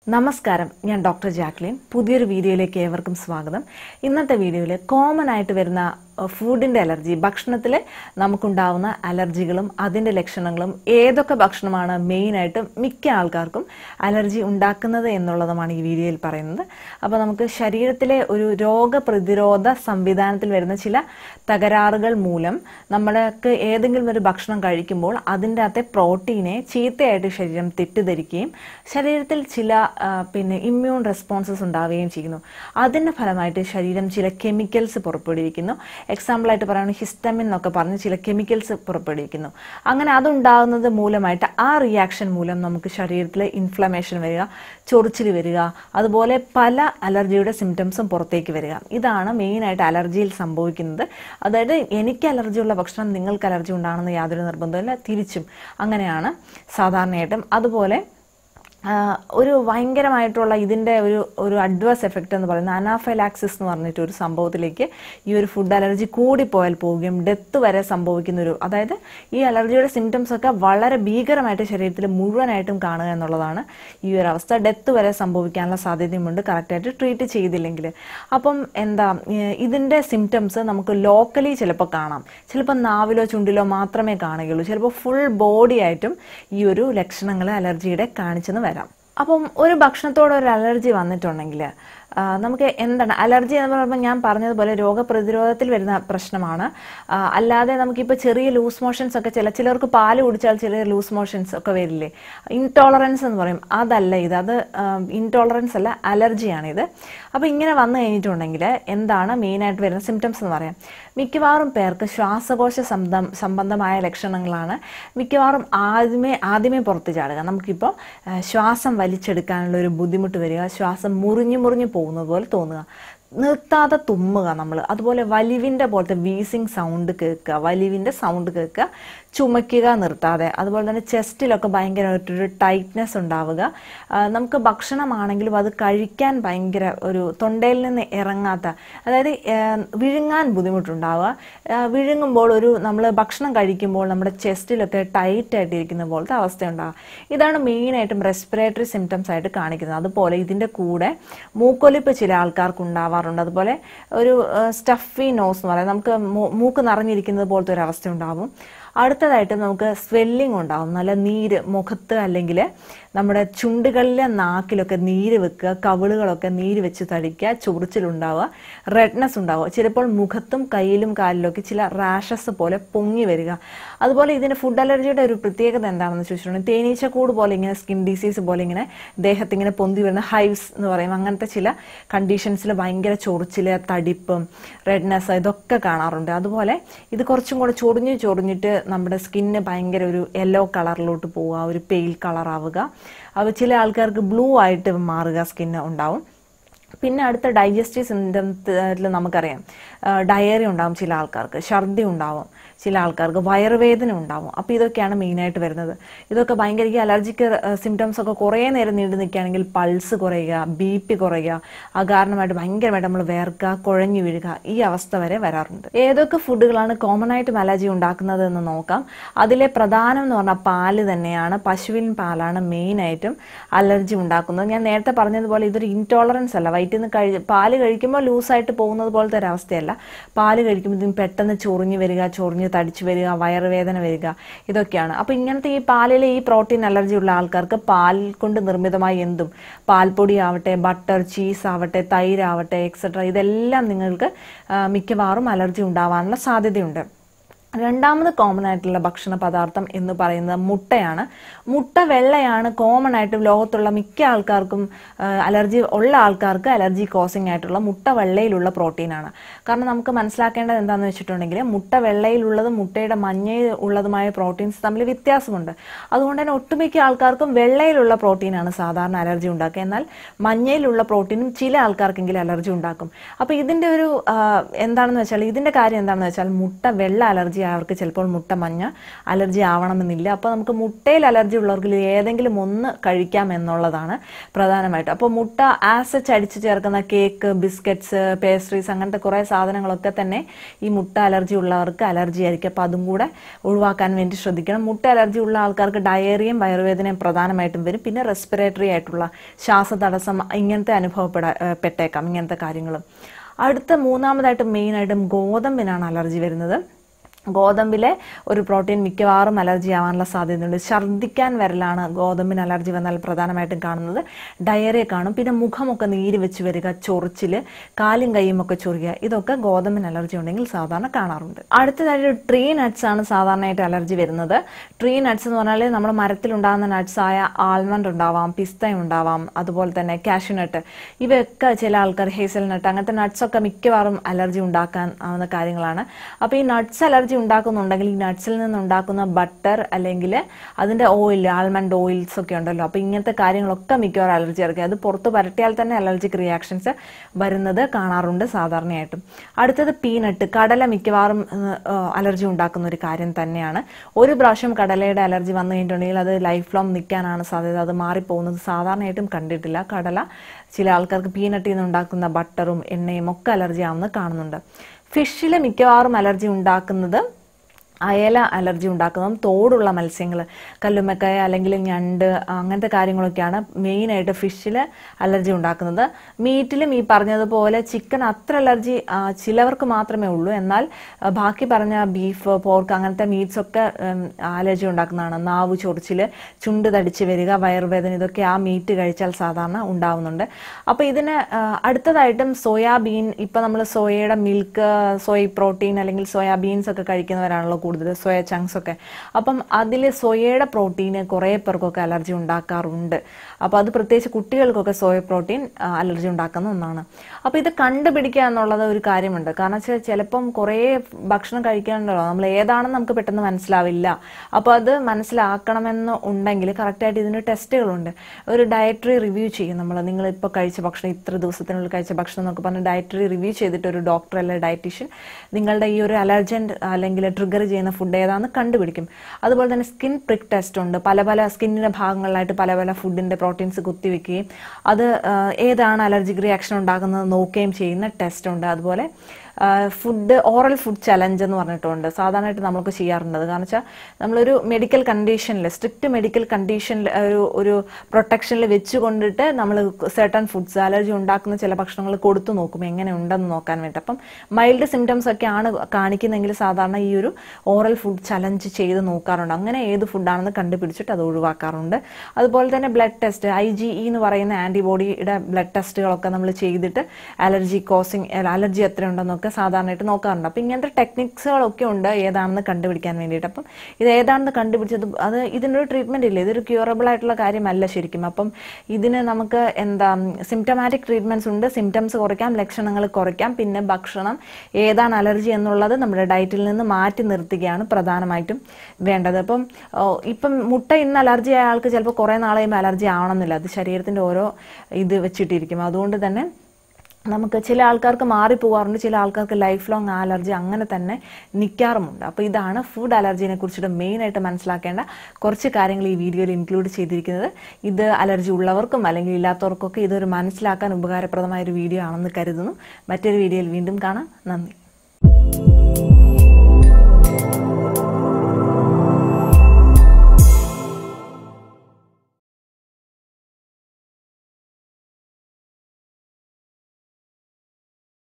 നമസ്കാരം ഞാൻ doctor Jacqueline പുതിയൊരു വീഡിയോയിലേക്ക് ഏവർക്കും സ്വാഗതം ഇന്നത്തെ വീഡിയോയിൽ കോമൺ ആയിട്ട് വരുന്ന ഫുഡിൻ്റെ അലർജി ഭക്ഷണത്തിൽ നമുക്കുണ്ടാവുന്ന അലർജികളും അതിൻ്റെ ലക്ഷണങ്ങളും ഏതൊക്കെ ഭക്ഷണമാണ് മെയിനായിട്ട് മിക്ക ആൾക്കാർക്കും അലർജി ഉണ്ടാക്കുന്നത് എന്നുള്ളതുമാണ് ഈ വീഡിയോയിൽ പറയുന്നത് അപ്പോൾ നമുക്ക് ശരീരത്തിലെ ഒരു രോഗപ്രതിരോധ സംവിധാനത്തിൽ വരുന്ന ചില തകരാറുകൾ മൂലം നമ്മൾക്ക് ഏതെങ്കിലും ഒരു ഭക്ഷണം കഴിക്കുമ്പോൾ അതിൻ്റെ അകത്തെ പ്രോട്ടീനെ ചീത്തയായിട്ട് ശരീരം തെറ്റിദ്ധരിക്കുകയും ശരീരത്തിൽ ചില ആ, പിന്നെ ഇമ്മ്യൂൺ റെസ്പോൺസസ് ഉണ്ടാവുകയും ചെയ്യുന്നു അതിൻ്റെ ഫലമായിട്ട് ശരീരം ചില കെമിക്കൽസ് പുറപ്പെടുവിക്കുന്നു എക്സാമ്പിളായിട്ട് പറയുകയാണെങ്കിൽ ഹിസ്റ്റമിൻ എന്നൊക്കെ പറഞ്ഞ് ചില കെമിക്കൽസ് പുറപ്പെടുവിക്കുന്നു അങ്ങനെ അതുണ്ടാകുന്നത് മൂലമായിട്ട് ആ റിയാക്ഷൻ മൂലം നമുക്ക് ശരീരത്തിൽ ഇൻഫ്ലമേഷൻ വരിക ചൊറിച്ചിൽ വരിക അതുപോലെ പല അലർജിയുടെ സിംറ്റംസും പുറത്തേക്ക് വരിക ഇതാണ് മെയിനായിട്ട് അലർജിയിൽ സംഭവിക്കുന്നത് അതായത് എനിക്ക് അലർജിയുള്ള ഭക്ഷണം നിങ്ങൾക്ക് അലർജി ഉണ്ടാകണമെന്ന് യാതൊരു നിർബന്ധമില്ല തിരിച്ചും അങ്ങനെയാണ് സാധാരണയായിട്ടും അതുപോലെ ആ, ഒരു ഭയങ്കരമായിട്ടുള്ള ഇതിൻ്റെ ഒരു ഒരു അഡ്വേഴ്സ് എഫക്റ്റ് എന്ന് പറയുന്നത് അനാഫൈലാക്സിസ് എന്ന് പറഞ്ഞിട്ട് ഒരു സംഭവത്തിലേക്ക് ഈ ഒരു ഫുഡ് അലർജി കൂടിപ്പോയാൽ പോവുകയും ഡെത്ത് വരെ സംഭവിക്കുന്ന ഒരു അതായത് ഈ അലർജിയുടെ സിംറ്റംസ് ഒക്കെ വളരെ ഭീകരമായിട്ട് ശരീരത്തിൽ മുഴുവനായിട്ടും കാണുക എന്നുള്ളതാണ് ഈ ഒരു അവസ്ഥ ഡെത്ത് വരെ സംഭവിക്കാനുള്ള സാധ്യതയുമുണ്ട് കറക്റ്റായിട്ട് ട്രീറ്റ് ചെയ്തില്ലെങ്കിൽ അപ്പം എന്താ ഏഹ് ഇതിൻ്റെ സിംറ്റംസ് നമുക്ക് ലോക്കലി ചിലപ്പോൾ കാണാം ചിലപ്പോൾ നാവിലോ ചുണ്ടിലോ മാത്രമേ കാണുകയുള്ളൂ ചിലപ്പോൾ ഫുൾ ബോഡി ആയിട്ടും ഈ ഒരു ലക്ഷണങ്ങൾ അലർജിയുടെ കാണിച്ചെന്ന് വരാം അപ്പം ഒരു ഭക്ഷണത്തോട് ഒരു അലർജി വന്നിട്ടുണ്ടെങ്കിൽ ആ, നമുക്ക് എന്താണ് അലർജി എന്ന് പറയുമ്പോൾ ഞാൻ പറഞ്ഞതുപോലെ രോഗപ്രതിരോധത്തിൽ വരുന്ന പ്രശ്നമാണ് ആ, അല്ലാതെ നമുക്കിപ്പോൾ ചെറിയ ലൂസ് മോഷൻസ് ഒക്കെ ചില ചിലർക്ക് പാല് കുടിച്ചാൽ ചെറിയ ലൂസ് മോഷൻസ് ഒക്കെ വരില്ലേ ഇൻടോളറൻസ് എന്ന് പറയും അതല്ല ഇത് അത് ഇൻടോളറൻസ് അല്ല അലർജിയാണ് ഇത് അപ്പോൾ ഇങ്ങനെ വന്നു കഴിഞ്ഞിട്ടുണ്ടെങ്കിൽ എന്താണ് മെയിനായിട്ട് വരുന്ന സിംറ്റംസ് എന്ന് പറയാം മിക്കവാറും പേർക്ക് ശ്വാസകോശ സംബന്ധം സംബന്ധമായ ലക്ഷണങ്ങളാണ് മിക്കവാറും ആദ്യമേ ആദ്യമേ പുറത്ത് ചാടുക നമുക്കിപ്പോൾ ആ, ശ്വാസം വലിച്ചെടുക്കാനുള്ള ഒരു ബുദ്ധിമുട്ട് വരിക ശ്വാസം മുറിഞ്ഞു മുറിഞ്ഞു പോകുന്നത് പോലെ തോന്നുക നിർത്താതെ തുമ്മുക നമ്മൾ അതുപോലെ വലിവിൻ്റെ പോലത്തെ വീസിങ് സൗണ്ട് കേൾക്കുക വലിവിൻ്റെ സൗണ്ട് കേൾക്കുക ചുമയ്ക്കുക നിർത്താതെ അതുപോലെ തന്നെ ചെസ്റ്റിലൊക്കെ ഭയങ്കരമായിട്ടൊരു ടൈറ്റ്നെസ് ഉണ്ടാവുക ആ, നമുക്ക് ഭക്ഷണമാണെങ്കിലും അത് കഴിക്കാൻ ഭയങ്കര ഒരു തൊണ്ടയിൽ നിന്ന് ഇറങ്ങാത്ത അതായത് ആ, വിഴുങ്ങാൻ ബുദ്ധിമുട്ടുണ്ടാവുക ആ, വിഴുങ്ങുമ്പോൾ ഒരു നമ്മൾ ഭക്ഷണം കഴിക്കുമ്പോൾ നമ്മുടെ ചെസ്റ്റിലൊക്കെ ടൈറ്റ് ആയിട്ട് ഇരിക്കുന്ന പോലത്തെ അവസ്ഥയുണ്ടാവുക ഇതാണ് മെയിനായിട്ടും റെസ്പിറേറ്ററി സിംറ്റംസ് ആയിട്ട് കാണിക്കുന്നത് അതുപോലെ ഇതിൻ്റെ കൂടെ മൂക്കൊലിപ്പ് ചില ആൾക്കാർക്ക് ഉണ്ടാവാറുണ്ട് അതുപോലെ ഒരു സ്റ്റഫി നോസ് എന്ന് പറയാം നമുക്ക് മൂ- മൂക്ക് നിറഞ്ഞിരിക്കുന്നത് പോലത്തെ ഒരു അവസ്ഥ ഉണ്ടാവും അടുത്തതായിട്ട് നമുക്ക് സ്വെല്ലിംഗ് ഉണ്ടാവും നല്ല നീര് മുഖത്ത് അല്ലെങ്കിൽ നമ്മുടെ ചുണ്ടുകളിലെ നാക്കിലൊക്കെ നീര് വെക്കുക കവിളുകളൊക്കെ നീര് വെച്ച് തടിക്കുക ചൊറിച്ചിലുണ്ടാവുക റെഡ്നെസ് ഉണ്ടാവുക ചിലപ്പോൾ മുഖത്തും കയ്യിലും കാലിലൊക്കെ ചില റാഷസ് പോലെ പൊങ്ങി വരിക അതുപോലെ ഇതിന് ഫുഡ് അലർജിയുടെ ഒരു പ്രത്യേകത എന്താണെന്ന് ചോദിച്ചിട്ടുണ്ടെങ്കിൽ തേനീച്ചക്കൂട് പോലെ ഇങ്ങനെ സ്കിൻ ഡിസീസ് പോലെ ഇങ്ങനെ ദേഹത്ത് ഇങ്ങനെ പൊന്തി വരുന്ന ഹൈവ്സ് എന്ന് പറയും അങ്ങനത്തെ ചില കണ്ടീഷൻസിൽ ഭയങ്കര ചൊറിച്ചില് തടിപ്പും റെഡ്നെസ് ഇതൊക്കെ കാണാറുണ്ട് അതുപോലെ ഇത് കുറച്ചും കൂടെ ചൊറിഞ്ഞ് ചൊറിഞ്ഞിട്ട് നമ്മുടെ സ്കിന്ന് ഭയങ്കര ഒരു യെല്ലോ കളറിലോട്ട് പോവുക ഒരു പെയിൽ കളർ ആവുക അപ്പോൾ ചില ആൾക്കാർക്ക് ബ്ലൂ ആയിട്ട് മാറുക സ്കിന്ന് ഉണ്ടാവും പിന്നെ അടുത്ത ഡൈജസ്റ്റീവ് സിംറ്റംസിൽ നമുക്കറിയാം ഡയറി ഉണ്ടാവും ചില ആൾക്കാർക്ക് ഛർദി ഉണ്ടാവും ചില ആൾക്കാർക്ക് വയറുവേദന ഉണ്ടാവും അപ്പോൾ ഇതൊക്കെയാണ് മെയിനായിട്ട് വരുന്നത് ഇതൊക്കെ ഭയങ്കര ഈ അലർജിക്ക് സിംറ്റംസ് ഒക്കെ കുറേ നേരം നീണ്ടു നിൽക്കുകയാണെങ്കിൽ പൾസ് കുറയുക ബി പി കുറയുക ആ കാരണമായിട്ട് ഭയങ്കരമായിട്ട് നമ്മൾ വേർക്കുക കുഴഞ്ഞു വീഴുക ഈ അവസ്ഥ വരെ വരാറുണ്ട് ഏതൊക്കെ ഫുഡുകളാണ് കോമൺ ആയിട്ടും അലർജി ഉണ്ടാക്കുന്നത് എന്ന് നോക്കാം അതിലെ പ്രധാനം എന്ന് പറഞ്ഞാൽ പാല് തന്നെയാണ് പശുവിൻ പാലാണ് മെയിനായിട്ടും അലർജി ഉണ്ടാക്കുന്നത് ഞാൻ നേരത്തെ പറഞ്ഞതുപോലെ ഇതൊരു ഇൻടോളറൻസ് അല്ല വയറ്റിൽ നിന്ന് കഴി പാല് കഴിക്കുമ്പോൾ ലൂസായിട്ട് പോകുന്നത് പോലത്തെ ഒരു അവസ്ഥയല്ല പാല് കഴിക്കുമ്പോഴത്തേക്കും പെട്ടെന്ന് ചൊറിഞ്ഞു വരിക ചൊറിഞ്ഞ് തടിച്ചു വരിക വയറുവേദന വരിക ഇതൊക്കെയാണ് അപ്പോൾ ഇങ്ങനത്തെ ഈ പാലിലെ ഈ പ്രോട്ടീൻ അലർജി ഉള്ള ആൾക്കാർക്ക് പാൽ കൊണ്ട് നിർമ്മിതമായ എന്തും പാൽപ്പൊടി ആവട്ടെ ബട്ടർ ചീസ് ആവട്ടെ തൈരാവട്ടെ എക്സെട്ര ഇതെല്ലാം നിങ്ങൾക്ക് ആ, മിക്കവാറും അലർജി ഉണ്ടാവാനുള്ള സാധ്യതയുണ്ട് രണ്ടാമത് കോമൺ ആയിട്ടുള്ള ഭക്ഷണ പദാർത്ഥം എന്ന് പറയുന്നത് മുട്ടയാണ് മുട്ട വെള്ളയാണ് കോമൺ ആയിട്ട് ലോകത്തുള്ള മിക്ക ആൾക്കാർക്കും അലർജി ഉള്ള ആൾക്കാർക്ക് അലർജി കോസിങ് ആയിട്ടുള്ള മുട്ട വെള്ളയിലുള്ള പ്രോട്ടീനാണ് കാരണം നമുക്ക് മനസ്സിലാക്കേണ്ടത് എന്താണെന്ന് വെച്ചിട്ടുണ്ടെങ്കിൽ മുട്ട വെള്ളയിലുള്ളതും മുട്ടയുടെ മഞ്ഞയിൽ ഉള്ളതുമായ പ്രോട്ടീൻസ് തമ്മിൽ വ്യത്യാസമുണ്ട് അതുകൊണ്ട് തന്നെ ഒട്ടുമിക്ക ആൾക്കാർക്കും വെള്ളയിലുള്ള പ്രോട്ടീനാണ് സാധാരണ അലർജി ഉണ്ടാക്കുക എന്നാൽ മഞ്ഞയിലുള്ള പ്രോട്ടീനും ചില ആൾക്കാർക്കെങ്കിലും അലർജി ഉണ്ടാക്കും അപ്പോൾ ഇതിൻ്റെ ഒരു ആ, എന്താണെന്ന് വെച്ചാൽ ഇതിൻ്റെ കാര്യം എന്താണെന്ന് വെച്ചാൽ മുട്ട വെള്ള അലർജി അലർജി ആയവർക്ക് ചിലപ്പോൾ മുട്ട മഞ്ഞ അലർജി ആവണമെന്നില്ല അപ്പോൾ നമുക്ക് മുട്ടയിൽ അലർജി ഉള്ളവർക്ക് ഇത് ഏതെങ്കിലും ഒന്ന് കഴിക്കാം എന്നുള്ളതാണ് പ്രധാനമായിട്ടും അപ്പോൾ മുട്ട ആസച്ച് അടിച്ചു ചേർക്കുന്ന കേക്ക് ബിസ്ക്കറ്റ്സ് പേസ്ട്രീസ് അങ്ങനത്തെ കുറേ സാധനങ്ങളൊക്കെ തന്നെ ഈ മുട്ട അലർജി ഉള്ളവർക്ക് അലർജി ആയിരിക്കും അപ്പോൾ അതും കൂടെ ഒഴിവാക്കാൻ വേണ്ടി ശ്രദ്ധിക്കണം മുട്ട അലർജി ഉള്ള ആൾക്കാർക്ക് ഡയറിയും വയറുവേദനയും പ്രധാനമായിട്ടും വരും പിന്നെ റെസ്പിറേറ്ററി ആയിട്ടുള്ള ശ്വാസതടസ്സം ഇങ്ങനത്തെ അനുഭവപ്പെടാ ഏഹ് പെട്ടേക്കാം ഇങ്ങനത്തെ കാര്യങ്ങളും അടുത്ത മൂന്നാമതായിട്ട് മെയിനായിട്ടും ഗോതമ്പിനാണ് അലർജി വരുന്നത് ഗോതമ്പിലെ ഒരു പ്രോട്ടീൻ മിക്കവാറും അലർജി ആവാനുള്ള സാധ്യതയുണ്ട് ഛർദ്ദിക്കാൻ വരലാണ് ഗോതമ്പിന് അലർജി വന്നാൽ പ്രധാനമായിട്ടും കാണുന്നത് ഡയറിയ കാണും പിന്നെ മുഖമൊക്കെ നീര് വെച്ച് വരിക ചൊറിച്ചിൽ കാലും കൈയും ഒക്കെ ചൊറിയുക ഇതൊക്കെ ഗോതമ്പിന് അലർജി ഉണ്ടെങ്കിൽ സാധാരണ കാണാറുണ്ട് അടുത്തതായിട്ട് ട്രീ നട്ട്സ് ആണ് സാധാരണയായിട്ട് അലർജി വരുന്നത് ട്രീ നട്ട്സ് എന്ന് പറഞ്ഞാൽ നമ്മുടെ മരത്തിലുണ്ടാകുന്ന നട്ട്സ് ആയ ആൽമണ്ട് ഉണ്ടാവാം പിസ്ത ഉണ്ടാവാം അതുപോലെ തന്നെ കാഷ്യൂനട്ട് ഇവയൊക്കെ ചില ആൾക്കാർ ഹേസൽ നട്ട് അങ്ങനത്തെ നട്ട്സ് ഒക്കെ മിക്കവാറും അലർജി ഉണ്ടാക്കാൻ ആവുന്ന കാര്യങ്ങളാണ് അപ്പോൾ ഈ നട്ട്സ് അലർജി ഉണ്ടാക്കുന്നുണ്ടെങ്കിൽ ഈ നട്ട്സിൽ നിന്നുണ്ടാക്കുന്ന ബട്ടർ അല്ലെങ്കിൽ അതിൻ്റെ ഓയിൽ ആൽമണ്ട് ഓയിൽസ് ഒക്കെ ഉണ്ടല്ലോ അപ്പോൾ ഇങ്ങനത്തെ കാര്യങ്ങളൊക്കെ മിക്കവാറും അലർജി ഇറക്കുക അത് പുറത്ത് പരട്ടിയാൽ തന്നെ അലർജിക് റിയാക്ഷൻസ് വരുന്നത് കാണാറുണ്ട് സാധാരണയായിട്ടും അടുത്തത് പീനട്ട് കടല മിക്കവാറും അലർജി ഉണ്ടാക്കുന്ന ഒരു കാര്യം തന്നെയാണ് ഒരു പ്രാവശ്യം കടലയുടെ അലർജി വന്നു കഴിഞ്ഞിട്ടുണ്ടെങ്കിൽ അത് ലൈഫ് ലോങ് നിൽക്കാനാണ് സാധ്യത അത് മാറിപ്പോകുന്നത് സാധാരണയായിട്ടും കണ്ടിട്ടില്ല കടല ചില ആൾക്കാർക്ക് പീനട്ടിൽ നിന്ന് ഉണ്ടാക്കുന്ന ബട്ടറും എണ്ണയും ഒക്കെ അലർജി ആവുന്നത് കാണുന്നുണ്ട് ഫിഷിൽ മിക്കവാറും അലർജി ഉണ്ടാക്കുന്നത് അയല അലർജി ഉണ്ടാക്കുന്നതും തോടുള്ള മത്സ്യങ്ങൾ കല്ലുമ്മക്കായ അല്ലെങ്കിൽ ഞണ്ട് അങ്ങനത്തെ കാര്യങ്ങളൊക്കെയാണ് മെയിനായിട്ട് ഫിഷിൽ അലർജി ഉണ്ടാക്കുന്നത് മീറ്റിലും ഈ പറഞ്ഞതുപോലെ ചിക്കൻ അത്ര അലർജി ആ, ചിലവർക്ക് മാത്രമേ ഉള്ളൂ എന്നാൽ ആ, ബാക്കി പറഞ്ഞ ബീഫ് പോർക്ക് അങ്ങനത്തെ മീറ്റ്സ് ഒക്കെ ഉം, അലർജി ഉണ്ടാക്കുന്നതാണ് നാവ് ചൊറിച്ചിൽ ചുണ്ട് തടിച്ച് വരിക വയറുവേദന ഇതൊക്കെ ആ മീറ്റ് കഴിച്ചാൽ സാധാരണ ഉണ്ടാവുന്നുണ്ട് അപ്പോൾ ഇതിന് ആ, അടുത്തതായിട്ടും സോയാബീൻ ഇപ്പം നമ്മൾ സോയയുടെ മിൽക്ക് സോയ പ്രോട്ടീൻ അല്ലെങ്കിൽ സോയാബീൻസ് ഒക്കെ കഴിക്കുന്നവരാണല്ലോ കൂടുതൽ സോയ ചങ്ക്സ് ഒക്കെ അപ്പം അതിൽ സോയയുടെ പ്രോട്ടീന് കുറേ പേർക്കൊക്കെ അലർജി ഉണ്ടാക്കാറുണ്ട് അപ്പോൾ അത് പ്രത്യേകിച്ച് കുട്ടികൾക്കൊക്കെ സോയ പ്രോട്ടീൻ ആ, അലർജി ഉണ്ടാക്കുന്ന ഒന്നാണ് അപ്പോൾ ഇത് കണ്ടുപിടിക്കുക എന്നുള്ളത് ഒരു കാര്യമുണ്ട് കാരണം വെച്ചാൽ ചിലപ്പം കുറേ ഭക്ഷണം കഴിക്കാനുണ്ടല്ലോ നമ്മൾ ഏതാണെന്ന് നമുക്ക് പെട്ടെന്ന് മനസ്സിലാവില്ല അപ്പോൾ അത് മനസ്സിലാക്കണമെന്ന് ഉണ്ടെങ്കിൽ കറക്റ്റായിട്ട് ഇതിന് ടെസ്റ്റുകളുണ്ട് ഒരു ഡയറ്ററി റിവ്യൂ ചെയ്യും നമ്മൾ നിങ്ങളിപ്പോൾ കഴിച്ച ഭക്ഷണം ഇത്ര ദിവസത്തിനുള്ളിൽ കഴിച്ച ഭക്ഷണം എന്നൊക്കെ പറഞ്ഞ് ഡയറ്ററി റിവ്യൂ ചെയ്തിട്ട് ഒരു ഡോക്ടർ അല്ലെങ്കിൽ ഡയറ്റീഷ്യൻ നിങ്ങളുടെ ഈ ഒരു അലർജൻ അല്ലെങ്കിൽ ട്രിഗർ ചെയ്യുന്ന ഫുഡ് ഏതാണെന്ന് കണ്ടുപിടിക്കും അതുപോലെ തന്നെ സ്കിൻ പ്രിക് ടെസ്റ്റ് ഉണ്ട് പല പല സ്കിന്നിന്റെ ഭാഗങ്ങളിലായിട്ട് പല പല ഫുഡിന്റെ പ്രോട്ടീൻസ് കുത്തിവെക്കുകയും അത് ആ, ഏതാണ് അലർജിക് റിയാക്ഷൻ ഉണ്ടാക്കുന്നത് നോക്കുകയും ചെയ്യുന്ന ടെസ്റ്റ് ഉണ്ട് അതുപോലെ ഫുഡ് ഓറൽ ഫുഡ് ചലഞ്ച് എന്ന് പറഞ്ഞിട്ടുണ്ട് സാധാരണയായിട്ട് നമുക്ക് ചെയ്യാറുണ്ട് അത് കാരണം വെച്ചാൽ നമ്മളൊരു മെഡിക്കൽ കണ്ടീഷനിൽ സ്ട്രിക്റ്റ് മെഡിക്കൽ കണ്ടീഷനിൽ ഒരു ഒരു പ്രൊട്ടക്ഷനിൽ വെച്ച് കൊണ്ടിട്ട് നമ്മൾ സെർട്ടൺ ഫുഡ്സ് അലർജി ഉണ്ടാക്കുന്ന ചില ഭക്ഷണങ്ങൾ കൊടുത്തു നോക്കും എങ്ങനെ ഉണ്ടെന്ന് നോക്കാൻ വേണ്ടി അപ്പം മൈൽഡ് സിംറ്റംസ് ഒക്കെ ആണ് കാണിക്കുന്നെങ്കിൽ സാധാരണ ഈ ഒരു ഓറൽ ഫുഡ് ചലഞ്ച് ചെയ്ത് നോക്കാറുണ്ട് അങ്ങനെ ഏത് ഫുഡാണെന്ന് കണ്ടുപിടിച്ചിട്ട് അത് ഒഴിവാക്കാറുണ്ട് അതുപോലെ തന്നെ blood test I G E എന്ന് പറയുന്ന ആന്റിബോഡിയുടെ ബ്ലഡ് ടെസ്റ്റുകളൊക്കെ നമ്മൾ ചെയ്തിട്ട് അലർജി കോസിങ് അലർജി എത്രയുണ്ടെന്നൊക്കെ സാധാരണയായിട്ട് നോക്കാറുണ്ട് അപ്പം ഇങ്ങനത്തെ ടെക്നിക്സുകളൊക്കെ ഉണ്ട് ഏതാണെന്ന് കണ്ടുപിടിക്കാൻ വേണ്ടിയിട്ട് അപ്പം ഇത് ഏതാണെന്ന് കണ്ടുപിടിച്ചത് അത് ഇതിനൊരു ട്രീറ്റ്മെന്റ് ഇല്ല ഇതൊരു ക്യൂറബിൾ ആയിട്ടുള്ള കാര്യമല്ല ശരിക്കും അപ്പം ഇതിന് നമുക്ക് എന്താ സിംറ്റമാറ്റിക് ട്രീറ്റ്മെന്റ്സ് ഉണ്ട് സിംറ്റംസ് കുറയ്ക്കാം ലക്ഷണങ്ങൾ കുറയ്ക്കാം പിന്നെ ഭക്ഷണം ഏതാണ് അലർജി എന്നുള്ളത് നമ്മുടെ ഡയറ്റിൽ നിന്ന് മാറ്റി നിർത്തുകയാണ് പ്രധാനമായിട്ടും വേണ്ടത് അപ്പം ഓ, ഇപ്പം മുട്ട ഇന്ന് അലർജി ആയ ആൾക്ക് ചിലപ്പോൾ കുറേ നാളെ കഴിയുമ്പോൾ അലർജി ആവണമെന്നില്ല അത് ശരീരത്തിന്റെ ഓരോ ഇത് വെച്ചിട്ടിരിക്കും അതുകൊണ്ട് തന്നെ നമുക്ക് ചില ആൾക്കാർക്ക് മാറിപ്പോകാറുണ്ട് ചില ആൾക്കാർക്ക് ലൈഫ് ലോങ് അലർജി അങ്ങനെ തന്നെ നിൽക്കാറുമുണ്ട് അപ്പോൾ ഇതാണ് ഫുഡ് അലർജിനെ കുറിച്ചിട്ട് മെയിനായിട്ട് മനസ്സിലാക്കേണ്ട കുറച്ച് കാര്യങ്ങൾ ഈ വീഡിയോയിൽ ഇൻക്ലൂഡ് ചെയ്തിരിക്കുന്നത് ഇത് അലർജി ഉള്ളവർക്കും അല്ലെങ്കിൽ ഇല്ലാത്തവർക്കൊക്കെ ഇതൊരു മനസ്സിലാക്കാൻ ഉപകാരപ്രദമായ ഒരു വീഡിയോ ആണെന്ന് കരുതുന്നു മറ്റൊരു വീഡിയോയിൽ വീണ്ടും കാണാം നന്ദി